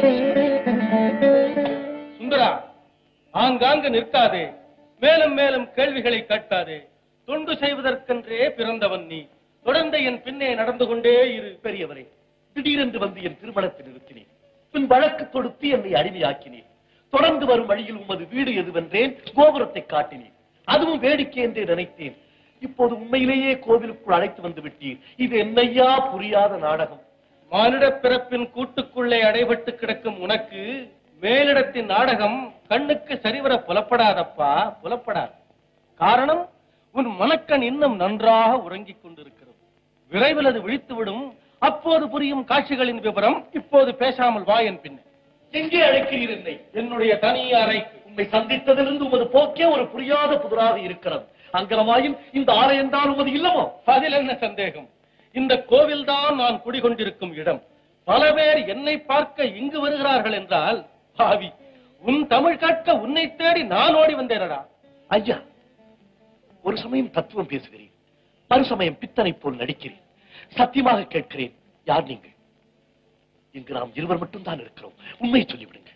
சுந்தரா ஆங்காங்கு நிற்காதே மேலும் மேலும் கேள்விகளை கேட்காதே தொண்டு செய்வதற்கென்றே பிறந்தவன் நீ தொடர்ந்து என் பின்னே நடந்து கொண்டே இரு பெரியவரே திடீரென்று வந்து என் திருமணத்தை நிறுத்தினேன் பின் வழக்கு தொடுத்து என்னை அடிமையாக்கினேன் தொடர்ந்து வரும் வழியில் உமது வீடு எதுவென்றேன் கோபுரத்தை காட்டினேன் அதுவும் வேடிக்கை என்றே நினைத்தேன் இப்போது உண்மையிலேயே கோவிலுக்குள் அழைத்து வந்து விட்டீர் இது என்னையா புரியாத நாடகம் மானிட பிறப்பின் கூட்டுக்குள்ளே அடைபட்டு கிடக்கும் உனக்கு மேலிடத்தின் நாடகம் கண்ணுக்கு சரிவர புலப்படாதப்பா புலப்படாது காரணம் உன் மனக்கண் இன்னும் நன்றாக உறங்கிக் கொண்டிருக்கிறது விரைவில் அது விழித்துவிடும் அப்போது புரியும் காட்சிகளின் விவரம் இப்போது பேசாமல் வா என் பின்னே எங்கே அழைக்கிறீர் என்னை என்னுடைய தனி அறைக்கு உம்மை சந்தித்ததிலிருந்து உமது போக்கே ஒரு புரியாத புதிராக இருக்கிறது அங்கனமாயும் இந்த ஆலயம் தான் உமது இல்லமோ அதில் என்ன சந்தேகம் இந்த கோவில்தான் நான் குடிகொண்டிருக்கும் இடம் பல பேர் என்னை பார்க்க இங்கு வருகிறார்கள் என்றால் பாவி உன் தமிழ் கற்க உன்னை தேடி நான் ஓடி வந்தேனடா ஐயா ஒரு சமயம் தத்துவம் பேசுகிறேன் மறுசமயம் பித்தனை போல் நடிக்கிறேன் சத்தியமாக கேட்கிறேன் யார் நீங்கள் இங்கு நாம் இருவர் மட்டும் தான் இருக்கிறோம் உண்மையை சொல்லிவிடுங்க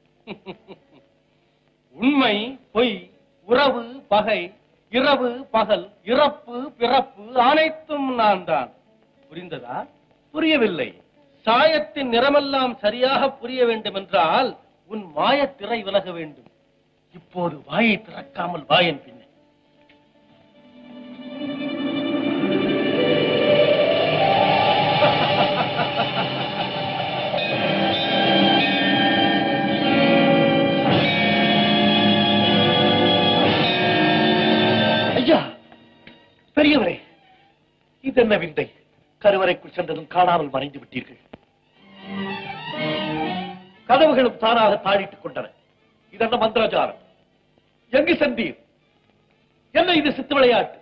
உண்மை பொய் உறவு பகை இரவு பகல் இறப்பு பிறப்பு அனைத்தும் நான் தான் புரிந்ததா புரியவில்லை சாயத்தின் நிறமெல்லாம் சரியாக புரிய வேண்டும் என்றால் உன் மாயத் திரை விலக வேண்டும் இப்போது வாயை திறக்காமல் வாயன் பின்னே ஐயா பெரியவரே இது என்ன விந்தை கருவறைக்குள் சென்றதும் காணாமல் மறைந்து விட்டீர்கள் கதவுகளும் தானாக தாழிட்டுக் கொண்டன இதென்ன மந்திரஜாலம் எங்கு சென்றீர் என்ன இது சித்து விளையாட்டு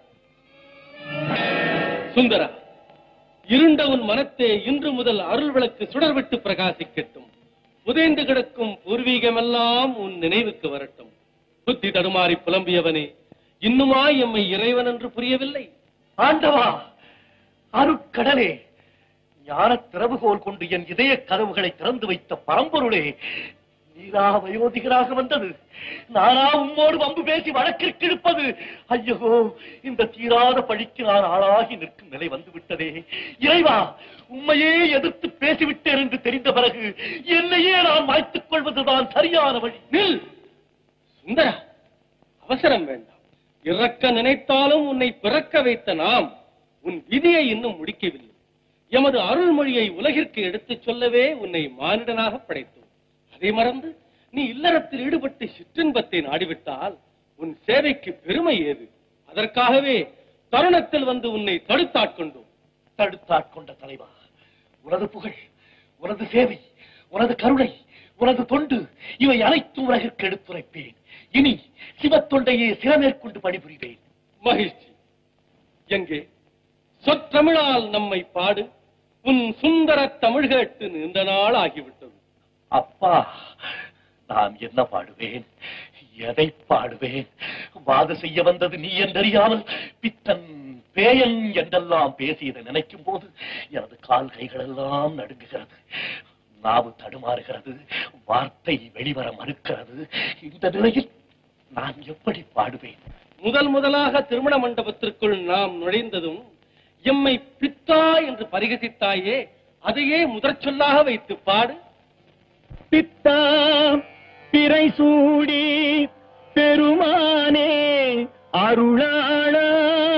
சுந்தரா இருண்ட உன் மனத்தே இன்று முதல் அருள் விளக்கு சுடர்விட்டு பிரகாசிக்கட்டும் புதைந்து கிடக்கும் பூர்வீகமெல்லாம் உன் நினைவுக்கு வரட்டும் புத்தி தடுமாறி புலம்பியவனே இன்னுமா எம்மை இறைவன் என்று புரியவில்லை ஆண்டவா அருட்கடலே ஞான திறவுகோல் கொண்டு என் இதய கதவுகளை திறந்து வைத்த பரம்பொருளே நீரா வயோதிகராக வந்தது நானா உம்மோடு வம்பு பேசி வழக்கிற்கு இழுப்பது ஐயோ இந்த தீராத பழிக்கு நான் ஆளாகி நிற்கும் நிலை வந்து விட்டதே இறைவா உண்மையே எதிர்த்து பேசிவிட்டேன் என்று தெரிந்த பிறகு என்னையே நான் மாய்த்துக் கொள்வதுதான் சரியான வழி நில் சுந்தரா அவசரம் வேண்டாம் இறக்க நினைத்தாலும் உன்னை பிறக்க வைத்த நாம் உன் விதியை இன்னும் முடிக்கவில்லை எமது அருள்மொழியை உலகிற்கு எடுத்துச் சொல்லவே உன்னை மானிடனாக படைத்தோம் அதை மறந்து நீ இல்லறத்தில் ஈடுபட்டு சிற்றின்பத்தை நாடிவிட்டால் உன் சேவைக்கு பெருமை ஏது அதற்காகவே தருணத்தில் வந்து உன்னை தடுத்தாட்கொண்டோம் தடுத்தாட்கொண்ட தலைவா உனது புகழ் உனது சேவை உனது கருணை உனது தொண்டு இவை அனைத்தும் உலகிற்கு எடுத்துரைப்பேன் இனி சிவத்தொண்டையே சிறமேற்கொண்டு பணிபுரிவேன் மகிழ்ச்சி எங்கே சொற்றமிழால் நம்மை பாடு உன் சுந்தர தமிழ் கேட்டு நீண்ட நாள் ஆகிவிட்டது அப்பா நான் என்ன பாடுவேன் எதை பாடுவேன் வாத செய்ய வந்தது நீ என்றறியாமல் பித்தன் பேயன் என்றெல்லாம் பேசியதை நினைக்கும் போது எனது கால் கைகளெல்லாம் நடுங்குகிறது நாவு தடுமாறுகிறது வார்த்தை வெளிவர மறுக்கிறது இந்த நிலையில் நான் எப்படி பாடுவேன் முதல் முதலாக திருமண மண்டபத்திற்குள் நாம் நுழைந்ததும் எம்மை பித்தா என்று பரிகசித்தாயே அதையே முதற் சொல்லாக வைத்து பாடு பித்தா பிறை சூடி பெருமானே அருளாளா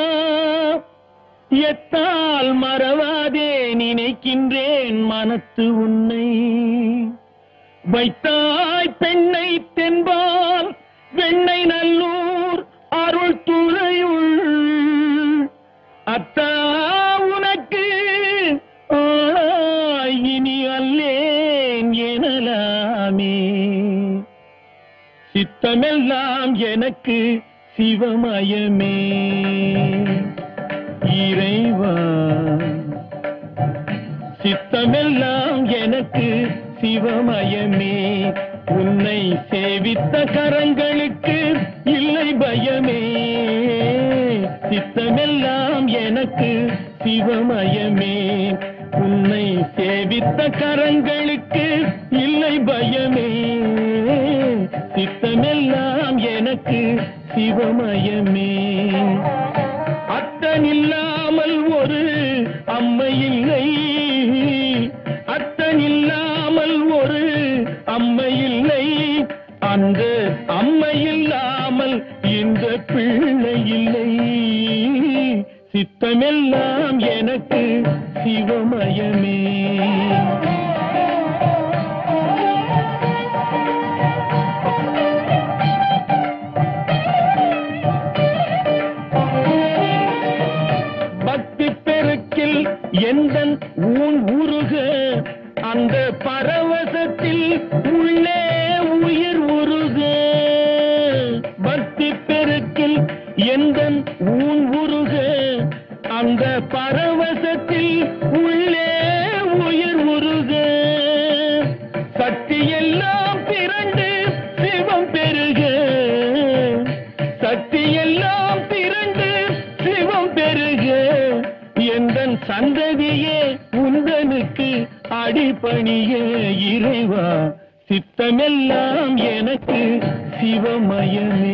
எத்தால் மறவாதே நினைக்கின்றேன் மனத்து உன்னை வைத்தாய் பெண்ணை தென்பால் வெண்ணை நல்லூர் அருள் துறையுள் அத்தா உனக்கு ஆளாய் இனி அல்லேன் எனலாமே சித்தமெல்லாம் எனக்கு சிவமயமே இறைவா சித்தமெல்லாம் எனக்கு சிவமயமே உன்னை சேவித்த கரங்களுக்கு இல்லை பயமே சித்தமெல்லாம் எனக்கு சிவமயமே உன்னை சேவித்த கரங்களுக்கு இல்லை சித்தமெல்லாம் எனக்கு சிவமயமே அத்தனில்லாமல் ஒரு அம்மை இல்லை அத்தனில்லாமல் ஒரு அம்மை இல்லை அந்த அம்மை இல்லாமல் இந்த பிள்ளை இல்லை சித்தமெல்லாம் எனக்கு சிவமயமே பக்தி பெருக்கில் எந்தன் ஊன் உருக அந்த பரவசத்தில் உள்ளே உயிர் உருக பக்தி பெருக்கில் எந்தன் ஊன் உருக அந்த பரவசத்தில் உள்ளே உயிர் உருக சக்தி எல்லாம் திரண்டு சிவம் பெருக சக்தி எல்லாம் திரண்டு சிவம் பெருக எந்தன் சந்ததியே உந்தனுக்கு அடிபணிய இறைவா சித்தமெல்லாம் எனக்கு சிவமயமே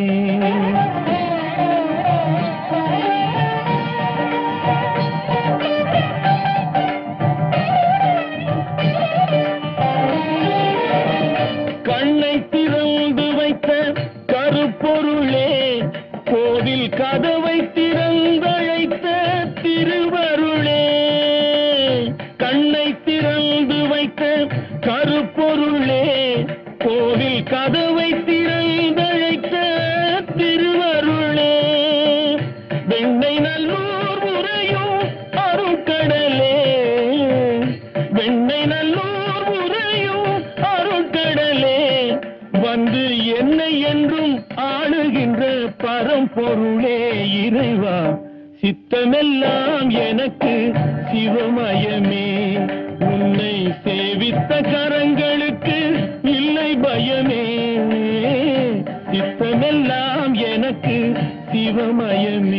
கண்ணை திறந்து வைத்த கருப்பொருளே கோவில் கதவை திறந்தழைத்த திருவருளே கண்ணை திறந்து வைத்த கருப்பொருளே கோவில் கதவை திறந்தழைத்த திருவருளே வெண்ணை நல்லூர் உரையும் அருட்கடலே வெண்ணை நல்லூர் உரையும் அருட்கடலே வந்து என்னை என்றும் ஆளுகின்ற பரம்பொருளே இறைவா சித்தமெல்லாம் எனக்கு சிவமயமே உன்னை சேவித்த கரங்களுக்கு இல்லை பயமே சித்தமெல்லாம் எனக்கு சிவமயமே